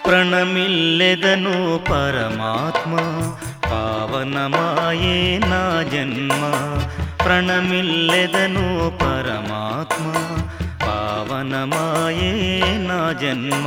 ప్రణమిల్లెదను పరమాత్మ పావనమాయే నా జన్మ ప్రణమిల్లెదను పరమాత్మ పావనమాయే నా జన్మ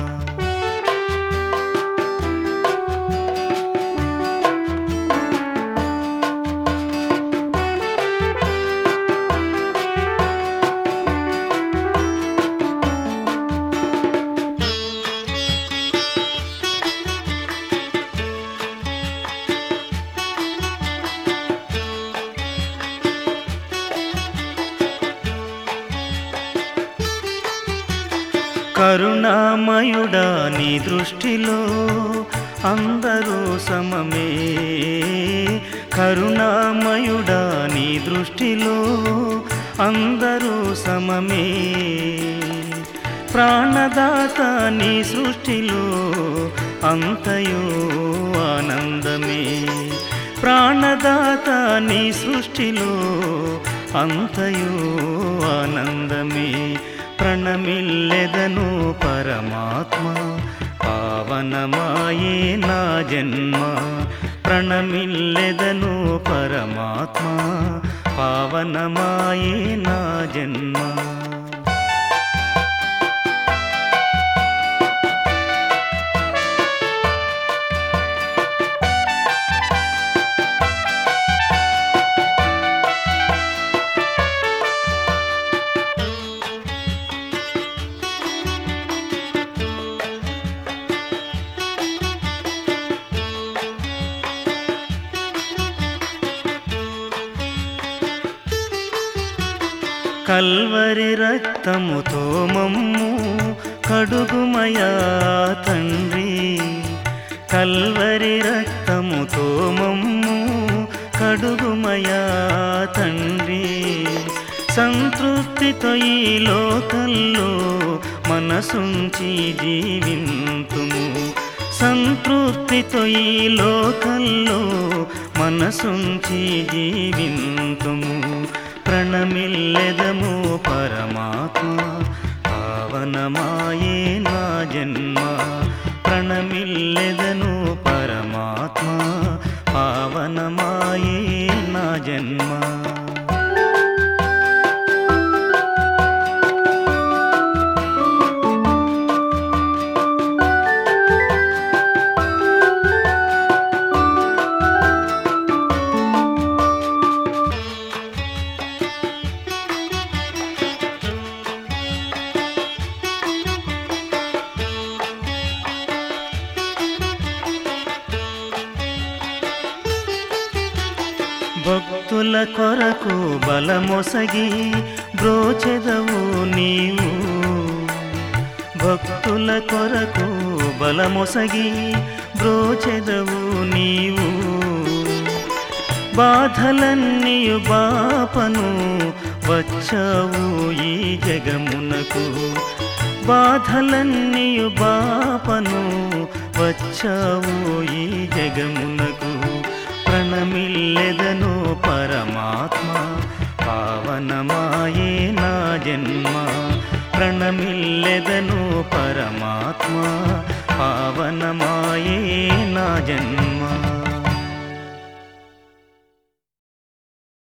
కరుణామయుడా నీ దృష్టిలో అందరూ సమమే కరుణామయుడా నీ దృష్టిలో అందరూ సమమే ప్రాణదాత నీ సృష్టిలో అంతయో ఆనందమే ప్రాణదాత నీ సృష్టిలో అంతయో ఆనందమే ప్రణమిల్లెదను పరమాత్మ పావనమాయే నా జన్మ ప్రణమిల్లెదను పరమాత్మ పావనమాయే నా జన్మ కల్వరి రక్తముతో మమ్ము కడుగుమయా తండ్రి కల్వరి రక్తముతో మమ్ము కడుగుమయా తండ్రి సంతృప్తితో ఈ లోకల్లో మనసుంచి జీవింతుము సంతృప్తితో ఈ లోకల్లో మనసుంచి జీవింతుము ప్రణమిల్లెదము పరమాత్మ పావనమాయే నా జన్మ ప్రణమిల్లెదను పరమాత్మ పావనమాయే నా జన్మ భక్తుల కొరకు బలమొసగి బ్రోచెదవు నీవు భక్తుల కొరకు బలమొసగి బ్రోచెదవు నీవు బాధలన్నీయు బాపను వచ్చావు ఈ జగమునకు బాధలన్నీయు బాపను వచ్చావు ఈ జగమునకు ప్రణమిల్లెదను పరమాత్మ పావనమాయే నా జన్మ ప్రణమిల్లెదను పరమాత్మ పావనమాయే నా జన్మ